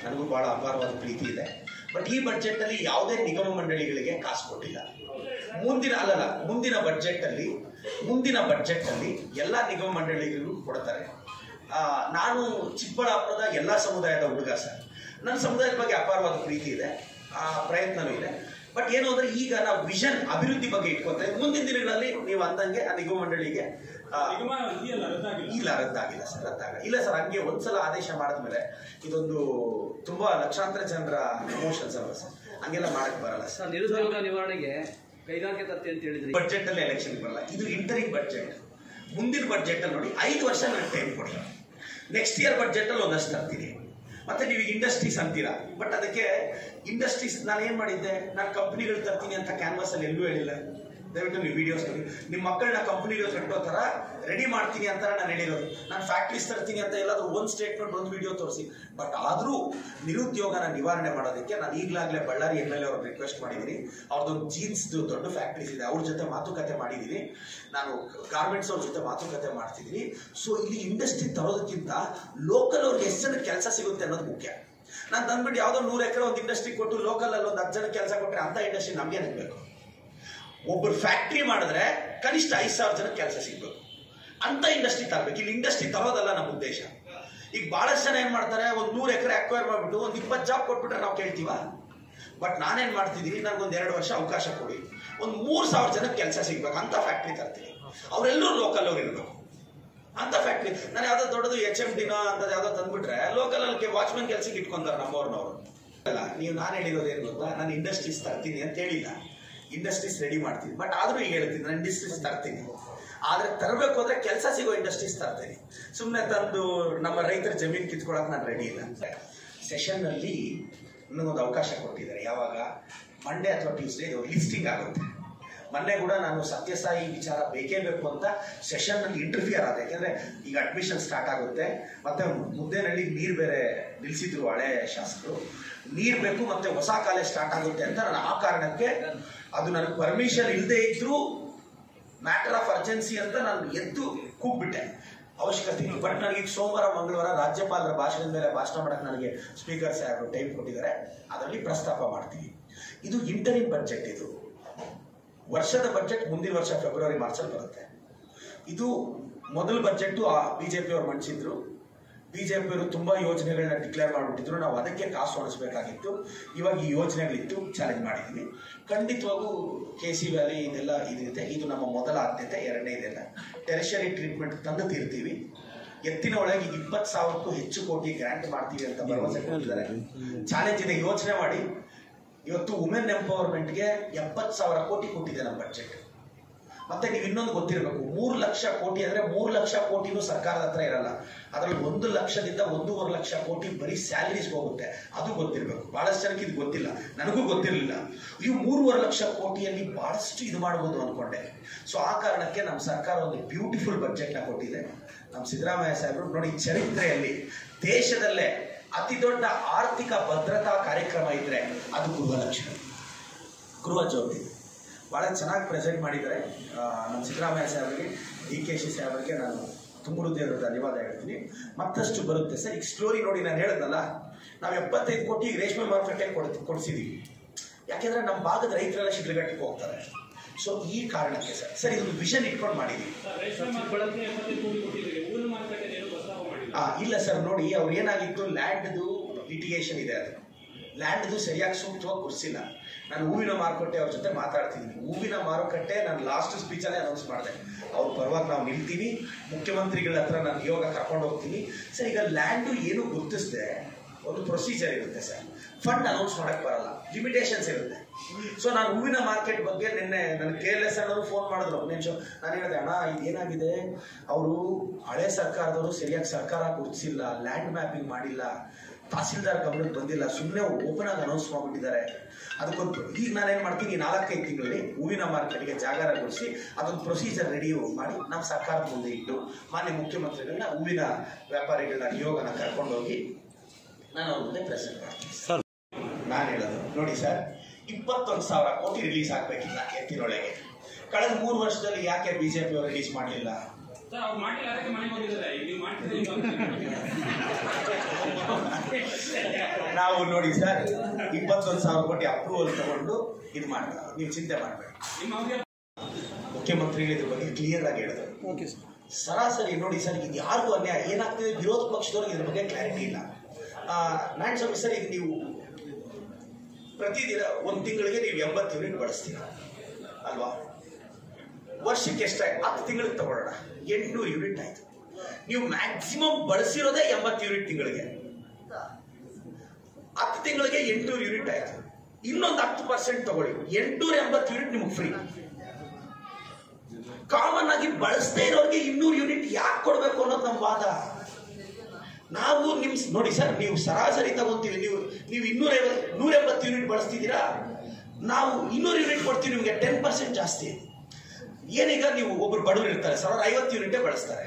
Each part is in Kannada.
ನನಗೂ ಬಹಳ ಅಪಾರವಾದ ಪ್ರೀತಿ ಇದೆ ಬಟ್ ಈ ಬಡ್ಜೆಟ್ ಅಲ್ಲಿ ಯಾವುದೇ ನಿಗಮ ಮಂಡಳಿಗಳಿಗೆ ಕಾಸು ಕೊಟ್ಟಿಲ್ಲ ಮುಂದಿನ ಅಲ್ಲಲ್ಲ ಮುಂದಿನ ಬಡ್ಜೆಟ್ ಅಲ್ಲಿ ಮುಂದಿನ ಬಡ್ಜೆಟ್ ಅಲ್ಲಿ ಎಲ್ಲ ನಿಗಮ ಮಂಡಳಿಗಳಿಗೂ ಕೊಡ್ತಾರೆ ಆ, ನಾನು ಚಿಕ್ಕಬಳ್ಳಾಪುರದ ಎಲ್ಲ ಸಮುದಾಯದ ಹುಡುಗ ಸರ್ ನನ್ನ ಸಮುದಾಯದ ಬಗ್ಗೆ ಅಪಾರವಾದ ಪ್ರೀತಿ ಇದೆ ಆ ಪ್ರಯತ್ನವೂ ಇದೆ ಬಟ್ ಏನು ಅಂದ್ರೆ ಈಗ ನಾವು ವಿಷನ್ ಅಭಿವೃದ್ಧಿ ಬಗ್ಗೆ ಇಟ್ಕೊತಾರೆ ಮುಂದಿನ ದಿನಗಳಲ್ಲಿ ನೀವು ಅಂದಂಗೆ ಆ ನಿಗಮ ಮಂಡಳಿಗೆ ಆ, ನಿಗಮ ಇದೆಯಲ್ಲ ರದ್ದಾಗಿಲ್ಲ ಇಲ್ಲ ರದ್ದಾಗಿಲ್ಲ ಸರ್ ರದ್ದಾಗಿಲ್ಲ ಇಲ್ಲ ಸರ್ ಹಂಗೆ ಒಂದ್ಸಲ ಆದೇಶ ಮಾಡಿದ್ಮೇಲೆ ಇದೊಂದು ತುಂಬಾ ಲಕ್ಷಾಂತರ ಜನರ ಎಮೋಷನ್ಸ್ ಅಲ್ವಾ ಸರ್ ಹಂಗೆಲ್ಲ ಮಾಡಕ್ ಬರಲ್ಲ ಸರ್ ಸರ್ ನಿರುದ್ಯೋಗ ನಿವಾರಣೆಗೆ ಕೈಗಾರಿಕೆ ತರ್ತಿ ಅಂತ ಹೇಳಿದ್ರಿ ಬಡ್ಜೆಟ್ ಅಲ್ಲಿ ಎಲೆಕ್ಷನ್ ಬರಲ್ಲ ಇದು ಇಂಟರಿಂಗ್ ಬಡ್ಜೆಟ್ ಮುಂದಿನ ಬಡ್ಜೆಟ್ ಅಲ್ಲಿ ನೋಡಿ ಐದು ವರ್ಷ ನನಗೆ ಟೈಮ್ ಕೊಡಿ ನೆಕ್ಸ್ಟ್ ಇಯರ್ ಬಡ್ಜೆಟ್ ಅಲ್ಲಿ ಒಂದಷ್ಟು ತರ್ತೀನಿ ಮತ್ತೆ ನೀವು ಇಂಡಸ್ಟ್ರೀಸ್ ಅಂತೀರಾ ಬಟ್ ಅದಕ್ಕೆ ಇಂಡಸ್ಟ್ರೀಸ್ ನಾನು ಏನ್ ಮಾಡಿದ್ದೆ ನಾನು ಕಂಪ್ನಿಗಳು ತರ್ತೀನಿ ಅಂತ ಕ್ಯಾನ್ವಾಸ್ ಅಲ್ಲಿ ಎಲ್ಲೂ ಹೇಳಿಲ್ಲ ದಯವಿಟ್ಟು ನೀವು ವಿಡಿಯೋಸ್ ನೋಡಿ ನಿಮ್ಮ ಮಕ್ಕಳನ್ನ ಕಂಪ್ನಿಗಳು ಕಟ್ಟೋ ತರ ರೆಡಿ ಮಾಡ್ತೀನಿ ಅಂತ ನಾನು ಹೇಳಿರೋದು ನಾನು ಫ್ಯಾಕ್ಟ್ರೀಸ್ ತರ್ತೀನಿ ಅಂತ ಎಲ್ಲಾದ್ರೂ ಒಂದು ಸ್ಟೇಟ್ಮೆಂಟ್ ಒಂದು ವಿಡಿಯೋ ತೋರಿಸಿ ಬಟ್ ಆದರೂ ನಿರುದ್ಯೋಗನ ನಿವಾರಣೆ ಮಾಡೋದಕ್ಕೆ ನಾನು ಈಗಲಾಗಲೇ ಬಳ್ಳಾರಿ ಎಮ್ ಎಲ್ ಎ ಅವ್ರಿಗೆ ರಿಕ್ವೆಸ್ಟ್ ಮಾಡಿದ್ದೀನಿ ಅವ್ರದ್ದೊಂದು ಜೀನ್ಸ್ ದೊಡ್ಡ ಫ್ಯಾಕ್ಟ್ರೀಸ್ ಇದೆ ಅವ್ರ ಜೊತೆ ಮಾತುಕತೆ ಮಾಡಿದ್ದೀನಿ ನಾನು ಗಾರ್ಮೆಂಟ್ಸ್ ಅವ್ರ ಜೊತೆ ಮಾತುಕತೆ ಮಾಡ್ತಿದ್ದೀನಿ ಸೊ ಇಲ್ಲಿ ಇಂಡಸ್ಟ್ರಿ ತರೋದಕ್ಕಿಂತ ಲೋಕಲ್ ಅವ್ರಿಗೆ ಎಷ್ಟು ಜನ ಕೆಲಸ ಸಿಗುತ್ತೆ ಅನ್ನೋದು ಮುಖ್ಯ ನಾನು ತಂದ್ಬಿಟ್ಟು ಯಾವುದೋ ನೂರು ಎಕರೆ ಒಂದು ಇಂಡಸ್ಟ್ರಿ ಕೊಟ್ಟು ಲೋಕಲ್ ಅಲ್ಲಿ ಒಂದು ಹತ್ತು ಜನ ಕೆಲಸ ಕೊಟ್ಟರೆ ಅಂತ ಇಂಡಸ್ಟ್ರಿ ನಮಗೆ ಬೇಕು ಒಬ್ಬರು ಫ್ಯಾಕ್ಟ್ರಿ ಮಾಡಿದ್ರೆ ಕನಿಷ್ಠ ಐದು ಸಾವಿರ ಜನ ಕೆಲಸ ಸಿಗ್ಬೇಕು ಅಂತ ಇಂಡಸ್ಟ್ರಿ ತರಬೇಕು ಇಲ್ಲಿ ಇಂಡಸ್ಟ್ರಿ ತರೋದಲ್ಲ ನಮ್ಮ ಉದ್ದೇಶ ಈಗ ಬಹಳಷ್ಟು ಜನ ಏನ್ ಮಾಡ್ತಾರೆ ಒಂದು ನೂರು ಎಕರೆ ಅಕ್ವೈರ್ ಮಾಡ್ಬಿಟ್ಟು ಒಂದು ಇಪ್ಪತ್ತು ಜಾಬ್ ಕೊಟ್ಬಿಟ್ರೆ ನಾವು ಕೇಳ್ತೀವ ಬಟ್ ನಾನೇನ್ ಮಾಡ್ತಿದ್ದೀನಿ ನನಗೊಂದು ಎರಡು ವರ್ಷ ಅವಕಾಶ ಕೊಡಿ ಒಂದು ಮೂರು ಸಾವಿರ ಜನಕ್ಕೆ ಕೆಲಸ ಸಿಗ್ಬೇಕು ಅಂತ ಫ್ಯಾಕ್ಟ್ರಿ ತರ್ತೀನಿ ಅವರೆಲ್ಲರೂ ಲೋಕಲ್ ಅವ್ರು ಇರಬೇಕು ಅಂತ ಫ್ಯಾಕ್ಟ್ರಿ ನಾನು ಯಾವ್ದೋ ದೊಡ್ಡದು ಎಚ್ ಎಂ ಡಿನ ಅಂತ ಯಾವ್ದೋ ತಂದ್ಬಿಟ್ರೆ ಲೋಕಲ್ ಅಲ್ಲಿ ವಾಚ್ಮನ್ ಕೆಲ್ಸಕ್ಕೆ ಇಟ್ಕೊಂತಾರೆ ನಮ್ಮವ್ರನ್ನವರು ಅಲ್ಲ ನೀವು ನಾನು ಹೇಳಿರೋದು ಏನು ಗೊತ್ತಾ ನಾನು ಇಂಡಸ್ಟ್ರೀಸ್ ತರ್ತೀನಿ ಅಂತ ಹೇಳಿಲ್ಲ ಇಂಡಸ್ಟ್ರೀಸ್ ರೆಡಿ ಮಾಡ್ತೀನಿ ಬಟ್ ಆದ್ರೂ ಈಗ ಹೇಳ್ತೀನಿ ನಾನು ಇಂಡಸ್ಟ್ರೀಸ್ ತರ್ತೀನಿ ಆದ್ರೆ ತರಬೇಕು ಅಂದ್ರೆ ಕೆಲಸ ಸಿಗೋ ಇಂಡಸ್ಟ್ರೀಸ್ ತರ್ತೀನಿ ಸುಮ್ಮನೆ ತಂದು ನಮ್ಮ ರೈತರ ಜಮೀನು ಕಿತ್ಕೊಳಕ್ ನಾನು ರೆಡಿ ಇಲ್ಲ ಸೆಷನ್ ಅಲ್ಲಿ ನನಗೊಂದು ಅವಕಾಶ ಕೊಟ್ಟಿದ್ದಾರೆ ಯಾವಾಗ ಮಂಡೇ ಅಥವಾ ಟ್ಯೂಸ್ಡೇ ಇದು ಲಿಸ್ಟಿಂಗ್ ಆಗುತ್ತೆ ಮೊನ್ನೆ ಕೂಡ ನಾನು ಸತ್ಯಸಾಯಿ ವಿಚಾರ ಬೇಕೇ ಬೇಕು ಅಂತ ಸೆಷನ್ ನಲ್ಲಿ ಇಂಟರ್ಫಿಯರ್ ಆದ ಯಾಕೆಂದ್ರೆ ಈಗ ಅಡ್ಮಿಷನ್ ಸ್ಟಾರ್ಟ್ ಆಗುತ್ತೆ ಮತ್ತೆ ಮುದ್ದೇನಹಳ್ಳಿ ನೀರ್ ಬೇರೆ ನಿಲ್ಸಿದ್ರು ಹಳೆ ಶಾಸಕರು ನೀರ್ ಬೇಕು ಮತ್ತೆ ಹೊಸ ಕಾಲೇಜ್ ಸ್ಟಾರ್ಟ್ ಆಗುತ್ತೆ ಅಂತ ನಾನು ಆ ಕಾರಣಕ್ಕೆ ಅದು ನನಗೆ ಪರ್ಮಿಷನ್ ಇಲ್ಲದೆ ಇದ್ರೂ ಮ್ಯಾಟರ್ ಆಫ್ ಅರ್ಜೆನ್ಸಿ ಅಂತ ನಾನು ಎದ್ದು ಕೂಗ್ಬಿಟ್ಟೆ ಅವಶ್ಯಕತೆ ಇಲ್ಲ ಬಟ್ ನನಗೆ ಈಗ ಸೋಮವಾರ ಮಂಗಳವಾರ ರಾಜ್ಯಪಾಲರ ಭಾಷಣದ ಮೇಲೆ ಭಾಷಣ ಮಾಡಕ್ಕೆ ನನಗೆ ಸ್ಪೀಕರ್ ಸಾಹೇಬರು ಟೈಮ್ ಕೊಟ್ಟಿದ್ದಾರೆ ಅದರಲ್ಲಿ ಪ್ರಸ್ತಾಪ ಮಾಡ್ತೀವಿ ಇದು ಇಂಟರಿಮ್ ಬಡ್ಜೆಟ್ ಇದು ವರ್ಷದ ಬಡ್ಜೆಟ್ ಮುಂದಿನ ವರ್ಷ ಫೆಬ್ರವರಿ ಮಾರ್ಚಲ್ಲಿ ಬರುತ್ತೆ ಇದು ಮೊದಲ ಬಡ್ಜೆಟ್ ಬಿಜೆಪಿ ಅವರು ಮಂಡಿಸಿದ್ರು ಬಿಜೆಪಿ ಅವರು ತುಂಬಾ ಯೋಜನೆಗಳನ್ನ ಡಿಕ್ಲೇರ್ ಮಾಡಿಬಿಟ್ಟಿದ್ರು ನಾವು ಅದಕ್ಕೆ ಕಾಸು ಹೊಣಿಸ್ಬೇಕಾಗಿತ್ತು ಇವಾಗ ಈ ಯೋಜನೆಗಳಿತ್ತು ಚಾಲೆಂಜ್ ಮಾಡಿದ್ವಿ ಖಂಡಿತವಾಗೂ ಕೆ ಸಿ ವ್ಯಾಲಿ ಇದೆಲ್ಲ ಇದಿರುತ್ತೆ ಇದು ನಮ್ಮ ಮೊದಲ ಆದ್ಯತೆ ಎರಡನೇ ಇದೆಲ್ಲ ಟೆರಿಷರಿ ಟ್ರೀಟ್ಮೆಂಟ್ ತಂದು ತೀರ್ತೀವಿ ಎತ್ತಿನ ಒಳಗೆ ಇಪ್ಪತ್ತು ಸಾವಿರಕ್ಕೂ ಹೆಚ್ಚು ಕೋಟಿ ಗ್ರಾಂಟ್ ಮಾಡ್ತೀವಿ ಅಂತ ಭರವಸೆ ಕೊಟ್ಟಿದ್ದಾರೆ ಚಾಲೆಂಜ್ ಇದೆ ಯೋಚನೆ ಮಾಡಿ ಇವತ್ತು ವುಮೆನ್ ಎಂಪವರ್ಮೆಂಟ್ಗೆ ಎಪ್ಪತ್ತು ಸಾವಿರ ಕೋಟಿ ಕೊಟ್ಟಿದೆ ನಮ್ಮ ಬಡ್ಜೆಟ್ ಮತ್ತೆ ನೀವು ಇನ್ನೊಂದು ಗೊತ್ತಿರಬೇಕು ಮೂರು ಲಕ್ಷ ಕೋಟಿ ಅಂದ್ರೆ ಮೂರು ಲಕ್ಷ ಕೋಟಿನೂ ಸರ್ಕಾರದ ಹತ್ರ ಇರಲ್ಲ ಅದರಲ್ಲಿ ಒಂದು ಲಕ್ಷದಿಂದ ಒಂದೂವರೆ ಲಕ್ಷ ಕೋಟಿ ಬರೀ ಸ್ಯಾಲರೀಸ್ ಹೋಗುತ್ತೆ ಅದು ಗೊತ್ತಿರಬೇಕು ಬಹಳಷ್ಟು ಜನಕ್ಕೆ ಇದು ಗೊತ್ತಿಲ್ಲ ನನಗೂ ಗೊತ್ತಿರಲಿಲ್ಲ ಈ ಮೂರುವರೆ ಲಕ್ಷ ಕೋಟಿಯಲ್ಲಿ ಬಹಳಷ್ಟು ಇದು ಮಾಡಬಹುದು ಅನ್ಕೊಂಡೆ ಸೊ ಆ ಕಾರಣಕ್ಕೆ ನಮ್ಮ ಸರ್ಕಾರ ಒಂದು ಬ್ಯೂಟಿಫುಲ್ ಬಜೆಟ್ನ ಕೊಟ್ಟಿದೆ ನಮ್ಮ ಸಿದ್ದರಾಮಯ್ಯ ಸಾಹೇಬರು ನೋಡಿ ಚರಿತ್ರೆಯಲ್ಲಿ ದೇಶದಲ್ಲೇ ಅತಿ ದೊಡ್ಡ ಆರ್ಥಿಕ ಭದ್ರತಾ ಕಾರ್ಯಕ್ರಮ ಇದ್ರೆ ಅದು ಗೃಹಲಕ್ಷ್ಮಿ ಗೃಹ ಜ್ಯೋತಿ ಭಾಳ ಚೆನ್ನಾಗಿ ಪ್ರೆಸೆಂಟ್ ಮಾಡಿದ್ದಾರೆ ಆ, ನಮ್ಮ ಸಿದ್ದರಾಮಯ್ಯ ಸಾಹೇಬರಿಗೆ ಡಿ ಕೆ ಶಿ ಸಾಹೇಬರಿಗೆ ನಾನು ತುಂಬ ಹೃದಯದ ಧನ್ಯವಾದ ಹೇಳ್ತೀನಿ ಮತ್ತಷ್ಟು ಬರುತ್ತೆ ಸರ್ ಈಗ ಸ್ಟೋರಿ ನೋಡಿ ನಾನು ಹೇಳಿದ್ನಲ್ಲ ನಾವು ಎಪ್ಪತ್ತೈದು ಕೋಟಿ ರೇಷ್ಮೆ ಮಾರುಕಟ್ಟೆ ಕೊಡ್ ಕೊಡಿಸಿದೀವಿ ಯಾಕೆಂದ್ರೆ ನಮ್ಮ ಭಾಗದ ರೈತರೆಲ್ಲ ಶಿಡ್ಲಘಟ್ಟಕ್ಕೆ ಹೋಗ್ತಾರೆ ಸೊ ಈ ಕಾರಣಕ್ಕೆ ಸರ್ ಸರ್ ಇದೊಂದು ವಿಷನ್ ಇಟ್ಕೊಂಡು ಮಾಡಿದೀವಿ ಸರ್, ರೇಷ್ಮೆ ಮಾರುಕಟ್ಟೆಗೆ ಎಪ್ಪತ್ತೈದು ಕೋಟಿ ಕೊಟ್ಟಿದ್ದೀರಿ ಹೂವಿನ ಮಾರುಕಟ್ಟೆ ಏನು ಪ್ರಸ್ತಾಪ ಮಾಡಿಲ್ಲ ಆ, ಇಲ್ಲ ಸರ್ ನೋಡಿ ಅವ್ರು ಏನಾಗಿತ್ತು ಲ್ಯಾಂಡ್ದು ಲಿಟಿಗೇಷನ್ ಇದೆ ಅದು ಲ್ಯಾಂಡ್ದು ಸರಿಯಾಗಿ ಸೂಕ್ತವಾಗಿ ಕೊಡಿಸಿಲ್ಲ ನಾನು ಹೂವಿನ ಮಾರುಕಟ್ಟೆ ಅವ್ರ ಜೊತೆ ಮಾತಾಡ್ತಿದ್ದೀನಿ ಹೂವಿನ ಮಾರುಕಟ್ಟೆ ನಾನು ಲಾಸ್ಟ್ ಸ್ಪೀಚಲ್ಲೇ ಅನೌನ್ಸ್ ಮಾಡಿದೆ ಅವ್ರ ಪರವಾಗಿ ನಾವು ನಿಲ್ತೀವಿ ಮುಖ್ಯಮಂತ್ರಿಗಳ ಹತ್ರ ನಾನು ಯೋಗ ಕರ್ಕೊಂಡು ಹೋಗ್ತೀನಿ ಸರ್ ಈಗ ಲ್ಯಾಂಡು ಏನು ಗುರುತಿಸದೆ ಒಂದು ಪ್ರೊಸೀಜರ್ ಇರುತ್ತೆ ಸರ್ ಫಂಡ್ ಅನೌನ್ಸ್ ಮಾಡಕ್ ಬರಲ್ಲ ಲಿಮಿಟೇಷನ್ಸ್ ಇರುತ್ತೆ ಸೊ ನಾನು ಹೂವಿನ ಮಾರ್ಕೆಟ್ ಬಗ್ಗೆ ನಿನ್ನೆ ನನ್ನ ಕೆ ಎಲ್ ಎಸ್ ಅಣ್ಣವರು ಫೋನ್ ಮಾಡಿದ್ರು ಒಂದು ನಿಮಿಷ ನಾನು ಹೇಳಿದೆ ಅಣ್ಣ ಇದು ಏನಾಗಿದೆ ಅವರು ಹಳೆ ಸರ್ಕಾರದವರು ಸರಿಯಾಗಿ ಸರ್ಕಾರ ಗುರುತಿಸಿಲ್ಲ ಲ್ಯಾಂಡ್ ಮ್ಯಾಪಿಂಗ್ ಮಾಡಿಲ್ಲ ತಹಸೀಲ್ದಾರ್ ಗಮನಕ್ಕೆ ಬಂದಿಲ್ಲ ಸುಮ್ಮನೆ ಓಪನ್ ಆಗಿ ಅನೌನ್ಸ್ ಮಾಡ್ಬಿಟ್ಟಿದ್ದಾರೆ ಅದಕ್ಕೊಂದು ಈಗ ನಾನೇನು ಮಾಡ್ತೀನಿ ಈ ನಾಲ್ಕೈದು ತಿಂಗಳಲ್ಲಿ ಹೂವಿನ ಮಾರ್ಕೆಟ್ಗೆ ಜಾಗರಗೊಳಿಸಿ ಅದೊಂದು ಪ್ರೊಸೀಜರ್ ರೆಡಿ ಮಾಡಿ ನಮ್ಮ ಸರ್ಕಾರದ ಮುಂದೆ ಇಟ್ಟು ಮಾನ್ಯ ಮುಖ್ಯಮಂತ್ರಿಗಳನ್ನ ಹೂವಿನ ವ್ಯಾಪಾರಿಗಳನ್ನ ನಿಯೋಗನ ಕರ್ಕೊಂಡೋಗಿ ನಾನು ಅವ್ರ ಮುಂದೆ ಪ್ರೆಸೆಂಟ್ ಮಾಡ್ತೀನಿ ಸರ್ ನಾನು ಹೇಳೋದು ನೋಡಿ ಸರ್ ಇಪ್ಪತ್ತೊಂದು ಸಾವಿರ ಕೋಟಿ ರಿಲೀಸ್ ಆಗಬೇಕಿಲ್ಲ ಎತ್ತಿನೊಳಗೆ ಕಳೆದ ಮೂರು ವರ್ಷದಲ್ಲಿ ಯಾಕೆ ಬಿಜೆಪಿ ಅವರು ರಿಲೀಸ್ ಮಾಡಲಿಲ್ಲ ಸರ್ ಅವ್ರು ಮಾಡಿಲ್ಲ ಅದಕ್ಕೆ ಮನೆಗೆ ಹೋಗಿದ್ದಾರೆ ಈಗ ನೀವು ಮಾಡ್ತಿದ್ರೆ ಈಗ ನಾವು ನೋಡಿ ಸರ್ ಇಪ್ಪತ್ತೊಂದು ಸಾವಿರ ಕೋಟಿ ಅಪ್ರೂವಲ್ ತಗೊಂಡು ಇದು ಮಾಡ್ತೀವಿ ನೀವು ಚಿಂತೆ ಮಾಡಬೇಡಿ ನಿಮ್ಮ ಅವ್ರಿಗೆ ಮುಖ್ಯಮಂತ್ರಿಗಳು ಇದ್ರ ಬಗ್ಗೆ ಕ್ಲಿಯರ್ ಆಗಿ ಹೇಳಿದ್ರು ಓಕೆ ಸರ್ ಸರಾಸರಿ ನೋಡಿ ಸರ್ ಇದು ಯಾರಿಗೂ ಅನ್ಯಾಯ ಏನಾಗ್ತಿದೆ ವಿರೋಧ ಪಕ್ಷದವ್ರಿಗೆ ಇದ್ರ ಬಗ್ಗೆ ಕ್ಲಾರಿಟಿ ಇಲ್ಲ ನಾನು ಸ್ವಾಮಿ ಸರ್ ಈಗ ನೀವು ಪ್ರತಿದಿನ ಒಂದು ತಿಂಗಳಿಗೆ ನೀವು ಎಂಬತ್ತು ಯೂನಿಟ್ ಬಳಸ್ತೀರಾ ಅಲ್ವಾ ವರ್ಷಕ್ಕೆ ಎಷ್ಟಾಯ್ತು ಹತ್ತು ತಿಂಗಳಿಗೆ ತಗೊಳ್ಳೋಣ ಎಂಟುನೂರು ಯೂನಿಟ್ ಆಯ್ತು ನೀವು ಮ್ಯಾಕ್ಸಿಮಮ್ ಬಳಸಿರೋದೇ ಎಂಬತ್ತು ಯೂನಿಟ್ ತಿಂಗಳಿಗೆ ಹತ್ತು ತಿಂಗಳಿಗೆ ಎಂಟುನೂರು ಯೂನಿಟ್ ಆಯ್ತು ಇನ್ನೊಂದು ಹತ್ತು ಪರ್ಸೆಂಟ್ ತಗೊಳ್ಳಿ ಎಂಟುನೂರ ಎಂಬತ್ತು ಯೂನಿಟ್ ನಿಮ್ಗೆ ಫ್ರೀ ಕಾಮನ್ ಆಗಿ ಬಳಸದೇ ಇರೋರಿಗೆ ಇನ್ನೂರು ಯೂನಿಟ್ ಯಾಕೆ ಕೊಡಬೇಕು ಅನ್ನೋದು ನಮ್ಮ ವಾದ ನಾವು ನಿಮ್ ನೋಡಿ ಸರ್ ನೀವು ಸರಾಸರಿ ತಗೊಂತೀವಿ ನೀವು ನೀವು ಇನ್ನೂರ ನೂರ ಎಂಬತ್ತು ಯೂನಿಟ್ ಬಳಸ್ತಿದ್ದೀರಾ ನಾವು ಇನ್ನೂರು ಯೂನಿಟ್ ಕೊಡ್ತೀವಿ ನಿಮಗೆ ಟೆನ್ ಪರ್ಸೆಂಟ್ ಜಾಸ್ತಿ ಏನೀಗ ನೀವು ಒಬ್ರು ಬಡವರು ಇರ್ತಾರೆ ಸಾವಿರ ಐವತ್ತು ಯೂನಿಟೇ ಬಳಸ್ತಾರೆ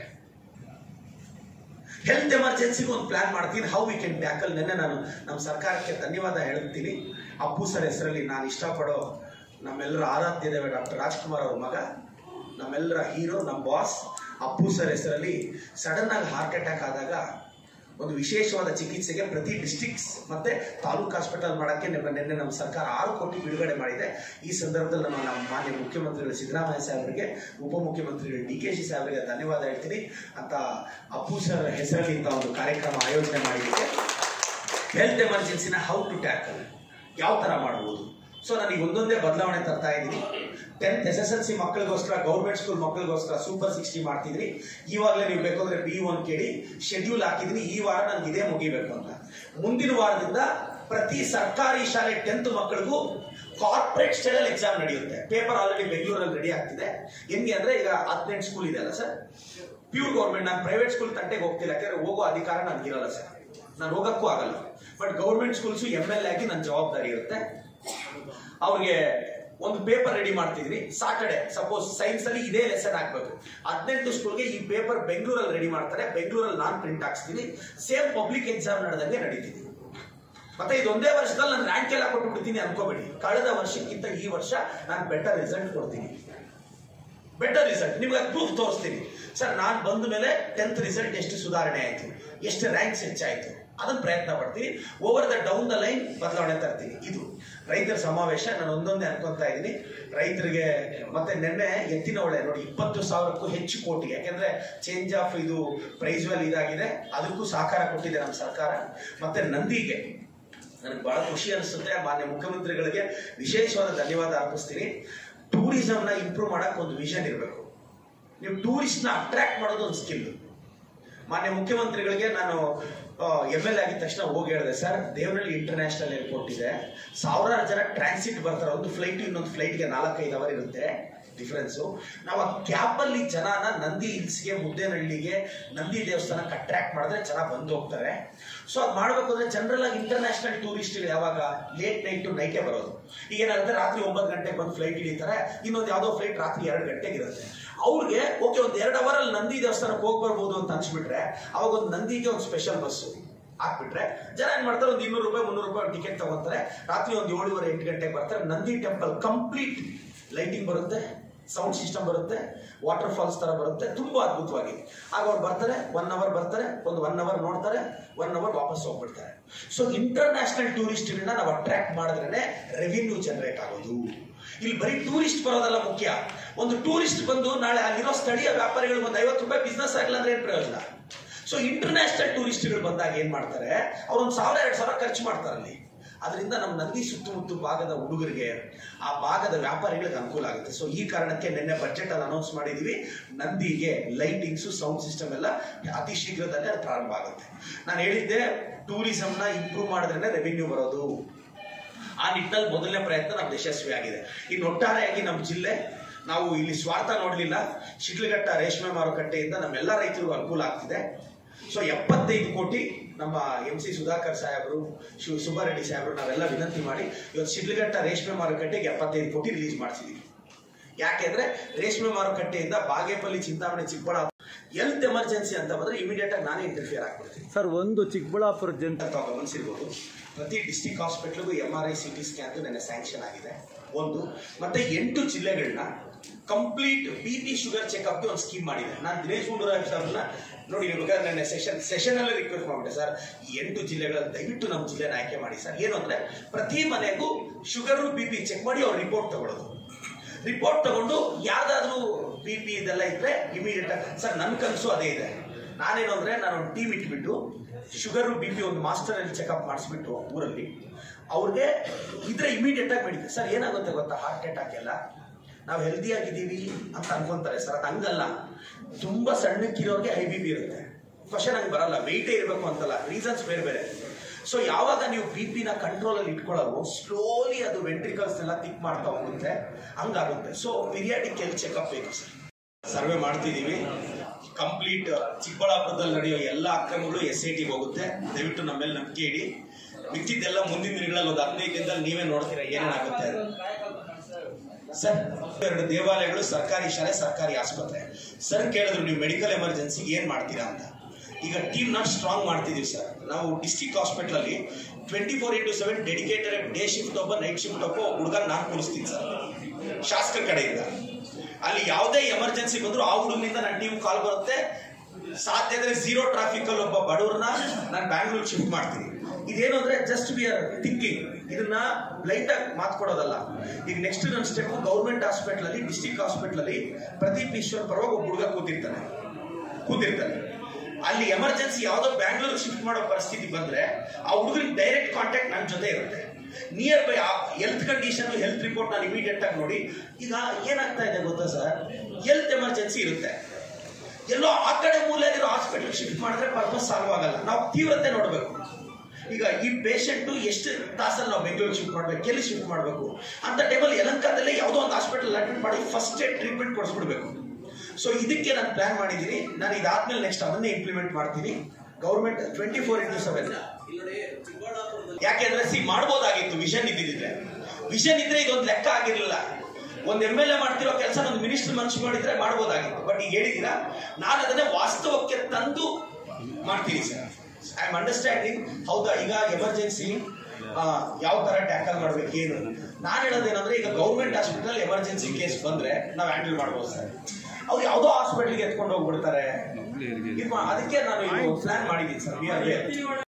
ಹೆಲ್ತ್ ಎಮರ್ಜೆನ್ಸಿಗೆ ಒಂದು ಪ್ಲಾನ್ ಮಾಡ್ತೀನಿ ಹೌ ವಿ ಕ್ಯಾನ್ ಟ್ಯಾಕಲ್ ನೆನ್ನೆ ನಾನು ನಮ್ಮ ಸರ್ಕಾರಕ್ಕೆ ಧನ್ಯವಾದ ಹೇಳ್ತೀನಿ ಅಪ್ಪು ಸರ್ ಹೆಸರಲ್ಲಿ ನಾನು ಇಷ್ಟಪಡೋ ನಮ್ಮೆಲ್ಲರ ಆರಾಧ್ಯ ದೇವ ಡಾಕ್ಟರ್ ರಾಜ್ಕುಮಾರ್ ಅವ್ರ ಮಗ ನಮ್ಮೆಲ್ಲರ ಹೀರೋ ನಮ್ಮ ಬಾಸ್ ಅಪ್ಪು ಸರ್ ಹೆಸರಲ್ಲಿ ಸಡನ್ ಆಗಿ ಹಾರ್ಟ್ ಅಟ್ಯಾಕ್ ಆದಾಗ ಒಂದು ವಿಶೇಷವಾದ ಚಿಕಿತ್ಸೆಗೆ ಪ್ರತಿ ಡಿಸ್ಟಿಕ್ಸ್ ಮತ್ತೆ ತಾಲೂಕು ಹಾಸ್ಪಿಟಲ್ ಮಾಡಕ್ಕೆ ನಿಮ್ಮ ನಿನ್ನೆ ನಮ್ಮ ಸರ್ಕಾರ ಆರು ಕೋಟಿ ಬಿಡುಗಡೆ ಮಾಡಿದೆ ಈ ಸಂದರ್ಭದಲ್ಲಿ ನಾನು ನಮ್ಮ ಮಾನ್ಯ ಮುಖ್ಯಮಂತ್ರಿಗಳು ಸಿದ್ದರಾಮಯ್ಯ ಸಾಹೇಬರಿಗೆ ಉಪಮುಖ್ಯಮಂತ್ರಿಗಳು ಡಿ ಕೆ ಶಿ ಸಾಹೇಬರಿಗೆ ಧನ್ಯವಾದ ಹೇಳ್ತೀನಿ ಅಂತ ಅಪ್ಪು ಸರ್ ಹೆಸರಲ್ಲಿ ಇಂಥ ಒಂದು ಕಾರ್ಯಕ್ರಮ ಆಯೋಜನೆ ಮಾಡಿದ್ದಕ್ಕೆ ಹೆಲ್ತ್ ಎಮರ್ಜೆನ್ಸಿನ ಹೌ ಟು ಟ್ಯಾಕಲ್ ಯಾವ ಥರ ಮಾಡ್ಬೋದು ಸೊ ನಾನು ಈಗ ಒಂದೊಂದೇ ಬದಲಾವಣೆ ತರ್ತಾ ಇದ್ದೀನಿ tenth S S L C ಮಕ್ಕಳಿಗೋಸ್ಕರ ಗೌರ್ಮೆಂಟ್ ಸ್ಕೂಲ್ ಮಕ್ಕಳಿಗೋಸ್ಕರ ಸೂಪರ್ ಸಿಕ್ಸ್ಟಿ ಮಾಡ್ತಿದ್ರಿ ಇವಾಗಲೇ ನೀವು ಬೇಕಾದ್ರೆ ಬಿ ಒನ್ ಕೇಳಿ ಶೆಡ್ಯೂಲ್ ಹಾಕಿದ್ದೀನಿ ಈ ವಾರ ನನಗೆ ಇದೇ ಮುಗಿಬೇಕು ಅಂತ ಮುಂದಿನ ವಾರದಿಂದ ಪ್ರತಿ ಸರ್ಕಾರಿ ಶಾಲೆ ಟೆಂತ್ ಮಕ್ಕಳಿಗೂ ಕಾರ್ಪೊರೇಟ್ ಸ್ಟೈಲಲ್ಲಿ ಎಕ್ಸಾಮ್ ನಡೆಯುತ್ತೆ ಪೇಪರ್ ಆಲ್ರೆಡಿ ಬೆಂಗಳೂರಲ್ಲಿ ರೆಡಿ ಆಗ್ತಿದೆ ಹೆಂಗೆ ಅಂದ್ರೆ ಈಗ ಹದಿನೆಂಟು ಸ್ಕೂಲ್ ಇದೆ ಅಲ್ಲ ಸರ್ ಪ್ಯೂರ್ ಗೌರ್ಮೆಂಟ್ ನಾನು ಪ್ರೈವೇಟ್ ಸ್ಕೂಲ್ ತಟ್ಟೆಗೆ ಹೋಗ್ತಿಲ್ಲ ಯಾಕಂದ್ರೆ ಹೋಗೋ ಅಧಿಕಾರ ನನಗಿರಲ್ಲ ಸರ್ ನಾನು ಹೋಗಕ್ಕೂ ಆಗಲ್ಲ but government schools M L ಆಗಿ ನನ್ನ ಜವಾಬ್ದಾರಿ ಇರುತ್ತೆ ಅವ್ರಿಗೆ ಒಂದು ಪೇಪರ್ ರೆಡಿ ಮಾಡ್ತಿದ್ರಿ ಸಾಟರ್ಡೆ ಸಪೋಸ್ ಸೈನ್ಸ್ ಅಲ್ಲಿ ಇದೇ ಲೆಸನ್ ಹಾಕ್ಬೇಕು ಹದಿನೆಂಟು ಸ್ಕೂಲ್ಗೆ ಈ ಪೇಪರ್ ಬೆಂಗಳೂರಲ್ಲಿ ರೆಡಿ ಮಾಡ್ತಾರೆ ಬೆಂಗಳೂರಲ್ಲಿ ನಾನು ಪ್ರಿಂಟ್ ಹಾಕ್ಸ್ತೀನಿ ಸೇಮ್ ಪಬ್ಲಿಕ್ ಎಕ್ಸಾಮ್ ನಡೆದಂಗೆ ನಡೀತೀನಿ ಮತ್ತೆ ಇದೊಂದೇ ವರ್ಷದಲ್ಲಿ ನಾನು ರ್ಯಾಂಕ್ ಎಲ್ಲ ಕೊಟ್ಬಿಡ್ತೀನಿ ಅನ್ಕೋಬೇಡಿ ಕಳೆದ ವರ್ಷಕ್ಕಿಂತ ಈ ವರ್ಷ ನಾನು ಬೆಟರ್ ರಿಸಲ್ಟ್ ಕೊಡ್ತೀನಿ ಬೆಟರ್ ರಿಸಲ್ಟ್ ನಿಮ್ಗೆ ಅದು ಪ್ರೂಫ್ ತೋರಿಸ್ತೀನಿ ಸರ್ ನಾನು ಬಂದ ಮೇಲೆ ಟೆಂತ್ ರಿಸಲ್ಟ್ ಎಷ್ಟು ಸುಧಾರಣೆ ಆಯಿತು ಎಷ್ಟು ರ್ಯಾಂಕ್ಸ್ ಹೆಚ್ಚಾಯಿತು ಅದನ್ನ ಪ್ರಯತ್ನ ಪಡ್ತೀನಿ over the down the line ಬದಲಾವಣೆ ತರ್ತೀನಿ ಇದು ರೈತರ ಸಮಾವೇಶ ನಾನು ಒಂದೊಂದೇ ಅನ್ಕೊಂತಾ ಇದ್ದೀನಿ ರೈತರಿಗೆ ಮತ್ತೆ ನಿನ್ನೆ ಎತ್ತಿನ ಒಳ್ಳೆ ನೋಡಿ ಇಪ್ಪತ್ತು ಸಾವಿರಕ್ಕೂ ಹೆಚ್ಚು ಕೋಟಿ ಯಾಕೆಂದ್ರೆ ಚೇಂಜ್ ಆಫ್ ಇದು ಪ್ರೈಸ್ ವೆಲ್ ಇದಾಗಿದೆ ಅದಕ್ಕೂ ಸಹಕಾರ ಕೊಟ್ಟಿದೆ ನಮ್ಮ ಸರ್ಕಾರ ಮತ್ತೆ ನಂದಿಗೆ ನನಗೆ ಬಹಳ ಖುಷಿ ಅನಿಸುತ್ತೆ ಮಾನ್ಯ ಮುಖ್ಯಮಂತ್ರಿಗಳಿಗೆ ವಿಶೇಷವಾದ ಧನ್ಯವಾದ ಅರ್ಪಿಸ್ತೀನಿ ಟೂರಿಸಂನ ಇಂಪ್ರೂವ್ ಮಾಡಕ್ಕೆ ಒಂದು ವಿಷನ್ ಇರಬೇಕು ನೀವು ಟೂರಿಸ್ಟ್ನ ಅಟ್ರಾಕ್ಟ್ ಮಾಡೋದು ಒಂದು ಸ್ಕಿಲ್ ಮಾನ್ಯ ಮುಖ್ಯಮಂತ್ರಿಗಳಿಗೆ ನಾನು ಎಮ್ ಎಲ್ ಆಗಿದ ತಕ್ಷಣ ಹೋಗಿ ಹೇಳಿದೆ ಸರ್ ದೇವನಹಳ್ಳಿ ಇಂಟರ್ನ್ಯಾಷನಲ್ ಏರ್ಪೋರ್ಟ್ ಇದೆ ಸಾವಿರಾರು ಜನ ಟ್ರಾನ್ಸಿಟ್ ಬರ್ತಾರೆ ಒಂದು ಫ್ಲೈಟ್ ಇನ್ನೊಂದು ಫ್ಲೈಟ್ಗೆ ನಾಲ್ಕೈದು ಅವರ್ ಇರುತ್ತೆ ಡಿಫ್ರೆನ್ಸು ನಾವು ಆ ಕ್ಯಾಬಲ್ಲಿ ಜನನ ನಂದಿ ಹಿಲ್ಸ್ಗೆ ಮುದ್ದೇನಹಳ್ಳಿಗೆ ನಂದಿ ದೇವಸ್ಥಾನಕ್ಕೆ ಅಟ್ರಾಕ್ಟ್ ಮಾಡಿದ್ರೆ ಜನ ಬಂದು ಹೋಗ್ತಾರೆ ಸೊ ಅದು ಮಾಡಬೇಕು ಅಂದ್ರೆ ಜನರಲ್ ಆಗಿ ಇಂಟರ್ನ್ಯಾಷನಲ್ ಟೂರಿಸ್ಟ್ಗಳು ಯಾವಾಗ ಲೇಟ್ ನೈಟ್ ಟು ನೈಟೇ ಬರೋದು ಈಗ ಏನಾಗುತ್ತೆ ರಾತ್ರಿ ಒಂಬತ್ತು ಗಂಟೆಗೆ ಬಂದು ಫ್ಲೈಟ್ ಹಿಡಿತಾರೆ ಇನ್ನೊಂದು ಯಾವುದೋ ಫ್ಲೈಟ್ ರಾತ್ರಿ ಎರಡು ಗಂಟೆಗೆ ಇರುತ್ತೆ ಅವ್ರಿಗೆ ಓಕೆ ಒಂದು ಎರಡು ಅವರಲ್ಲಿ ನಂದಿ ದೇವಸ್ಥಾನಕ್ಕೆ ಹೋಗಿ ಬರ್ಬೋದು ಅಂತ ಅನ್ಸ್ಬಿಟ್ರೆ ಅವಾಗ ಒಂದು ನಂದಿಗೆ ಒಂದು ಸ್ಪೆಷಲ್ ಬಸ್ಸು ಹಾಕ್ಬಿಟ್ರೆ ಜನ ಏನ್ ಮಾಡ್ತಾರೆ ಒಂದು ಇನ್ನೂರು ರೂಪಾಯಿ ಮುನ್ನೂರು ರೂಪಾಯಿ ಟಿಕೆಟ್ ತಗೊಂತಾರೆ ರಾತ್ರಿ ಒಂದು ಏಳುವರೆ ಎಂಟು ಗಂಟೆಗೆ ಬರ್ತಾರೆ ನಂದಿ ಟೆಂಪಲ್ ಕಂಪ್ಲೀಟ್ ಲೈಟಿಂಗ್ ಬರುತ್ತೆ ಸೌಂಡ್ ಸಿಸ್ಟಮ್ ಬರುತ್ತೆ ವಾಟರ್ ಫಾಲ್ಸ್ ತರ ಬರುತ್ತೆ ತುಂಬಾ ಅದ್ಭುತವಾಗಿ ಆಗ ಅವ್ರು ಬರ್ತಾರೆ ಒನ್ ಅವರ್ ಬರ್ತಾರೆ ಒಂದು ಒನ್ ಅವರ್ ನೋಡ್ತಾರೆ ಒನ್ ಅವರ್ ವಾಪಸ್ ಹೋಗ್ಬಿಡ್ತಾರೆ ಸೊ ಇಂಟರ್ನ್ಯಾಷನಲ್ ಟೂರಿಸ್ಟ್ಗಳನ್ನ ನಾವು ಅಟ್ರಾಕ್ಟ್ ಮಾಡಿದ್ರೆ ರೆವಿನ್ಯೂ ಜನರೇಟ್ ಆಗೋದು ಇಲ್ಲಿ ಬರೀ ಟೂರಿಸ್ಟ್ ಬರೋದಲ್ಲ ಮುಖ್ಯ ಒಂದು ಟೂರಿಸ್ಟ್ ಬಂದು ನಾಳೆ ಅಲ್ಲಿರೋ ಸ್ಥಳೀಯ ವ್ಯಾಪಾರಿಗಳು ಒಂದು ಐವತ್ತು ರೂಪಾಯಿ ಬಿಸ್ನೆಸ್ ಆಗಿಲ್ಲ ಅಂದ್ರೆ ಏನ್ ಪ್ರಯೋಜನ ಸೊ ಇಂಟರ್ನ್ಯಾಷನಲ್ ಟೂರಿಸ್ಟ್ಗಳು ಬಂದಾಗ ಏನ್ ಮಾಡ್ತಾರೆ ಅವ್ರು ಒಂದು ಸಾವಿರ ಎರಡು ಸಾವಿರ ಖರ್ಚು ಮಾಡ್ತಾರೆ ಅಲ್ಲಿ ಅದರಿಂದ ನಮ್ಮ ನಂದಿ ಸುತ್ತಮುತ್ತ ಭಾಗದ ಹುಡುಗರಿಗೆ ಆ ಭಾಗದ ವ್ಯಾಪಾರಿಗಳಿಗೆ ಅನುಕೂಲ ಆಗುತ್ತೆ ಸೊ ಈ ಕಾರಣಕ್ಕೆ ನಿನ್ನೆ ಬಜೆಟ್ ಅಲ್ಲಿ ಅನೌನ್ಸ್ ಮಾಡಿದೀವಿ ನಂದಿಗೆ ಲೈಟಿಂಗ್ಸು ಸೌಂಡ್ ಸಿಸ್ಟಮ್ ಎಲ್ಲ ಅತಿ ಶೀಘ್ರದಲ್ಲೇ ಅದು ಪ್ರಾರಂಭ ಆಗುತ್ತೆ ನಾನು ಹೇಳಿದ್ದೆ ಟೂರಿಸಂನ ಇಂಪ್ರೂವ್ ಮಾಡಿದ್ರೆ ರೆವಿನ್ಯೂ ಬರೋದು ಆ ನಿಟ್ಟಿನಲ್ಲಿ ಮೊದಲನೇ ಪ್ರಯತ್ನ ನಮ್ದು ಯಶಸ್ವಿ ಆಗಿದೆ ಇನ್ನು ಒಟ್ಟಾರೆಯಾಗಿ ನಮ್ಮ ಜಿಲ್ಲೆ ನಾವು ಇಲ್ಲಿ ಸ್ವಾರ್ಥ ನೋಡಲಿಲ್ಲ ಶಿಡ್ಲಘಟ್ಟ ರೇಷ್ಮೆ ಮಾರುಕಟ್ಟೆಯಿಂದ ನಮ್ಮೆಲ್ಲ ರೈತರಿಗೂ ಅನುಕೂಲ ಆಗ್ತಿದೆ ಸೊ ಎಪ್ಪತ್ತೈದು ಕೋಟಿ ನಮ್ಮ ಎಂ ಸಿ ಸುಧಾಕರ್ ಸಾಹೇಬರು ಶಿವ ಸುಬ್ಬಾರೆಡ್ಡಿ ಸಾಹೇಬರು ನಾವೆಲ್ಲ ವಿನಂತಿ ಮಾಡಿ ಇವತ್ತು ಶಿಡ್ಲಘಟ್ಟ ರೇಷ್ಮೆ ಮಾರುಕಟ್ಟೆಗೆ ಎಪ್ಪತ್ತೈದು ಕೋಟಿ ರಿಲೀಸ್ ಮಾಡಿಸಿದೀವಿ ಯಾಕೆಂದ್ರೆ ರೇಷ್ಮೆ ಮಾರುಕಟ್ಟೆಯಿಂದ ಬಾಗೇಪಲ್ಲಿ ಚಿಂತಾಮಣಿ ಚಿಕ್ಕಬಳ್ಳಾಪುರ ಹೆಲ್ತ್ ಎಮರ್ಜೆನ್ಸಿ ಅಂತ ಬಂದ್ರೆ ಇಮಿಡಿಯೇಟ್ ಆಗಿ ನಾನೇ ಇಂಟರ್ಫಿಯರ್ ಆಗ್ಬಿಡ್ತೀನಿ ಸರ್ ಒಂದು ಚಿಕ್ಕಬಳ್ಳಾಪುರ ಜನ ತಾವು ಗಮನಿಸಿರ್ಬೋದು ಪ್ರತಿ ಡಿಸ್ಟಿಕ್ ಹಾಸ್ಪಿಟ್ಲಿಗೂ M R I C T scan ನೆನ್ನೆ ಸ್ಯಾಂಕ್ಷನ್ ಆಗಿದೆ ಒಂದು ಮತ್ತೆ ಎಂಟು ಜಿಲ್ಲೆಗಳನ್ನ ಕಂಪ್ಲೀಟ್ ಬಿ ಪಿ ಶುಗರ್ ಚೆಕ್ಅಪ್ಗೆ ಒಂದು ಸ್ಕೀಮ್ ಮಾಡಿದೆ ನಾನು ದಿನೇಶ್ ಗುಂಡೂರಾವ್ ಸರ್ನ ನೋಡಿ ನೀವು ಬೇಕಾದ್ರೆ ನನ್ನ ಸೆಷನ್ ಸೆಷನ್ ಅಲ್ಲೇ ರಿಕ್ವೆಸ್ಟ್ ಮಾಡ್ಬಿಟ್ಟೆ ಸರ್ ಈ ಎಂಟು ಜಿಲ್ಲೆಗಳಲ್ಲಿ ದಯವಿಟ್ಟು ನಮ್ಮ ಜಿಲ್ಲೆನ ಆಯ್ಕೆ ಮಾಡಿ ಸರ್ ಏನು ಅಂದ್ರೆ ಪ್ರತಿ ಮನೆಗೂ ಶುಗರು ಬಿ ಪಿ ಚೆಕ್ ಮಾಡಿ ಅವ್ರ ರಿಪೋರ್ಟ್ ತಗೊಳ್ಳೋದು ರಿಪೋರ್ಟ್ ತಗೊಂಡು ಯಾವ್ದಾದ್ರು ಬಿ ಪಿ ಇದೆಲ್ಲ ಇದ್ರೆ ಇಮಿಡಿಯೇಟ್ ಆಗಿ ಸರ್ ನನ್ನ ಕನಸು ಅದೇ ಇದೆ ನಾನೇನು ಅಂದ್ರೆ ನಾನು ಒಂದು ಟೀಮ್ ಇಟ್ಬಿಟ್ಟು ಶುಗರು ಬಿ ಪಿ ಒಂದು ಮಾಸ್ಟರ್ ಅಲ್ಲಿ ಚೆಕಪ್ ಮಾಡಿಸ್ಬಿಟ್ಟು ಊರಲ್ಲಿ ಅವ್ರಿಗೆ ಇದ್ರೆ ಇಮಿಡಿಯೇಟ್ ಆಗಿ ಮೆಡಿಕಲ್ ಸರ್ ಏನಾಗುತ್ತೆ ಗೊತ್ತಾ ಹಾರ್ಟ್ ಅಟ್ಯಾಕ್ ಎಲ್ಲ ನಾವು ಹೆಲ್ದಿ ಆಗಿದ್ದೀವಿ ಅಂತ ಅನ್ಕೊಂತಾರೆ ಸರ್ ಅದು ಹಂಗಲ್ಲ ತುಂಬಾ ಸಣ್ಣಕ್ಕಿರೋರಿಗೆ ಐ ಬಿ ಬಿ ಇರುತ್ತೆ ಕ್ವಶನ್ ಹಂಗೆ ಬರಲ್ಲ ವೆಯ್ಟೇ ಇರಬೇಕು ಅಂತಲ್ಲ ರೀಸನ್ಸ್ ಬೇರೆ ಬೇರೆ ಸೊ ಯಾವಾಗ ನೀವು ಬಿ ಪಿನ ಕಂಟ್ರೋಲಲ್ಲಿ ಇಟ್ಕೊಳ್ಳೋದು ಸ್ಲೋಲಿ ಅದು ವೆಂಟ್ರಿಕಲ್ಸ್ ಎಲ್ಲ ತಿಕ್ ಮಾಡ್ತಾ ಹೋಗುತ್ತೆ ಹಂಗಾಗುತ್ತೆ ಸೊ ಪಿರಿಯಾಡಿಕ್ ಹೆಲ್ತ್ ಚೆಕಪ್ ಬೇಕು ಸರ್ ಸರ್ವೆ ಮಾಡ್ತಿದ್ದೀವಿ ಕಂಪ್ಲೀಟ್ ಚಿಕ್ಕಬಳ್ಳಾಪುರದಲ್ಲಿ ನಡೆಯೋ ಎಲ್ಲ ಅಕ್ರಮಗಳು ಎಸ್ ಐ ಟಿಗೆ ಹೋಗುತ್ತೆ ದಯವಿಟ್ಟು ನಮ್ಮ ಮೇಲೆ ನಂಬಿಕೆ ಇಡಿ ಮಿಕ್ಕಿದ್ದೆಲ್ಲ ಮುಂದಿನ ದಿನಗಳಲ್ಲಿ ಒಂದು ಹದಿನೈದು ದಿನದಲ್ಲಿ ನೀವೇ ನೋಡ್ತೀರಾ ಏನೇನಾಗುತ್ತೆ ಸರ್ ಎರಡು ದೇವಾಲಯಗಳು ಸರ್ಕಾರಿ ಶಾಲೆ ಸರ್ಕಾರಿ ಆಸ್ಪತ್ರೆ ಸರ್ ಕೇಳಿದ್ರು ನೀವು ಮೆಡಿಕಲ್ ಎಮರ್ಜೆನ್ಸಿಗೆ ಏನ್ ಮಾಡ್ತೀರಾ ಅಂತ ಈಗ ಟೀಮ್ ನ ಸ್ಟ್ರಾಂಗ್ ಮಾಡ್ತಿದೀವಿ ಸರ್ ನಾವು ಡಿಸ್ಟಿಕ್ ಹಾಸ್ಪಿಟಲ್ ಅಲ್ಲಿ twenty four into seven dedicated day shift ಒಬ್ಬ ನೈಟ್ ಶಿಫ್ಟ್ ಒಬ್ಬ ಹುಡುಗ ನಾನು ಕೂರಿಸ್ತೀನಿ ಸರ್ ಶಾಸಕರ ಕಡೆಯಿಂದ ಅಲ್ಲಿ ಯಾವುದೇ ಎಮರ್ಜೆನ್ಸಿ ಬಂದ್ರು ಆ ಹುಡುಗನಿಂದ ನನ್ನ ಟೀಮ್ ಕಾಲ್ ಬರುತ್ತೆ ಸಾಧ್ಯ ಇದ್ರೆ ಝೀರೋ ಟ್ರಾಫಿಕ್ ಅಲ್ಲಿ ಒಬ್ಬ ಬಡವ್ರನ್ನ ನಾನು ಬ್ಯಾಂಗ್ಳೂರ್ ಶಿಫ್ಟ್ ಮಾಡ್ತೀನಿ ಇದೇನು ಅಂದ್ರೆ ಜಸ್ಟ್ ವಿ ಆರ್ ಥಿಂಕಿಂಗ್ ಇದನ್ನ ಲೈಟ್ ಆಗಿ ಮಾತು ಕೊಡೋದಲ್ಲ ಈಗ ನೆಕ್ಸ್ಟ್ ನನ್ನ ಸ್ಟೆಪ್ ಗೌರ್ಮೆಂಟ್ ಹಾಸ್ಪಿಟಲ್ ಅಲ್ಲಿ ಡಿಸ್ಟಿಕ್ ಹಾಸ್ಪಿಟಲ್ ಅಲ್ಲಿ ಪ್ರದೀಪ್ ಈಶ್ವರ್ ಪರವಾಗಿ ಒಬ್ಬ ಹುಡುಗ ಕೂತಿರ್ತಾನೆ ಕೂತಿರ್ತಾನೆ ಅಲ್ಲಿ ಎಮರ್ಜೆನ್ಸಿ ಯಾವ್ದೋ ಬ್ಯಾಂಗ್ಳೂರ್ ಶಿಫ್ಟ್ ಮಾಡೋ ಪರಿಸ್ಥಿತಿ ಬಂದ್ರೆ ಆ ಹುಡುಗರಿಗೆ ಡೈರೆಕ್ಟ್ ಕಾಂಟ್ಯಾಕ್ಟ್ ನನ್ನ ಜೊತೆ ಇರುತ್ತೆ near by health condition health report ನಾನು ಇಮಿಡಿಯೇಟ್ ಆಗಿ ನೋಡಿ ಈಗ ಏನಾಗ್ತಾ ಇದೆ ಗೊತ್ತಾ ಸರ್ ಹೆಲ್ತ್ ಎಮರ್ಜೆನ್ಸಿ ಇರುತ್ತೆ ಎಲ್ಲೋ ಆ ಕಡೆ ಮೂಲೆಯಲ್ಲಿರೋ ಹಾಸ್ಪಿಟಲ್ ಶಿಫ್ಟ್ ಮಾಡಿದ್ರೆ ಪರ್ಪಸ್ ಸಾಲ್ವ್ ಆಗಲ್ಲ ನಾವು ತೀವ್ರತೆ ನೋಡಬೇಕು ಈಗ ಈ ಪೇಷಂಟ್ ಎಷ್ಟು ತಾಸಲ್ಲಿ ನಾವು ಬೆಂಗಳೂರು ಶಿಫ್ಟ್ ಮಾಡ್ಬೇಕು ಎಲ್ಲಿ ಶಿಫ್ಟ್ ಮಾಡಬೇಕು ಅಂತ ಟೈಮಲ್ಲಿ ಯಲಂಕಾದಲ್ಲೇ ಯಾವುದೋ ಒಂದು ಹಾಸ್ಪಿಟಲ್ ಅಡ್ಮಿಟ್ ಮಾಡಿ ಫಸ್ಟ್ ಏಡ್ ಟ್ರೀಟ್ಮೆಂಟ್ ಕೊಡಿಸ್ಬಿಡ್ಬೇಕು ಸೊ ಇದಕ್ಕೆ ನಾನು ಪ್ಲಾನ್ ಮಾಡಿದ್ದೀನಿ ನಾನು ಇದಾದ್ಮೇಲೆ ನೆಕ್ಸ್ಟ್ ಅದನ್ನೇ ಇಂಪ್ಲಿಮೆಂಟ್ ಮಾಡ್ತೀನಿ government twenty four into seven ಯಾಕೆಂದ್ರೆ ಸಿ ಮಾಡ್ಬೋದಾಗಿತ್ತು ವಿಷನ್ ಇದ್ದಿದ್ರೆ ವಿಷನ್ ಇದ್ರೆ ಇದೊಂದು ಲೆಕ್ಕ ಆಗಿರ್ಲಿಲ್ಲ ಒಂದ್ ಎಮ್ ಎಲ್ ಎ ಮಾಡ್ತಿರೋ ಕೆಲಸ ಒಂದು ಮಿನಿಸ್ಟರ್ ಮನ್ಸು ಮಾಡಿದ್ರೆ ಮಾಡ್ಬೋದಾಗಿತ್ತು ಬಟ್ ಈಗ ಹೇಳಿದೀರಾ ನಾನು ಅದನ್ನೇ ವಾಸ್ತವಕ್ಕೆ ತಂದು ಮಾಡ್ತೀನಿ ಸರ್ ಐ ಆಮ್ ಅಂಡರ್ಸ್ಟ್ಯಾಂಡಿಂಗ್ ಹೌದಾ ಈಗ ಎಮರ್ಜೆನ್ಸಿ ಯಾವ ತರ ಟ್ಯಾಕಲ್ ಮಾಡ್ಬೇಕು ಏನು ನಾನು ಹೇಳೋದೇನಂದ್ರೆ ಈಗ ಗೌರ್ಮೆಂಟ್ ಹಾಸ್ಪಿಟಲ್ ಎಮರ್ಜೆನ್ಸಿ ಕೇಸ್ ಬಂದ್ರೆ ನಾವು ಹ್ಯಾಂಡಲ್ ಮಾಡ್ಬೋದು ಸರ್ ಅವ್ರು ಯಾವುದೋ ಹಾಸ್ಪಿಟಲ್ಗೆ ಎತ್ಕೊಂಡು ಹೋಗ್ಬಿಡ್ತಾರೆ ಇದ್ ಮಾ- ಅದಕ್ಕೆ ನಾನು ಪ್ಲಾನ್ ಮಾಡಿದ್ದೀನಿ ಸರ್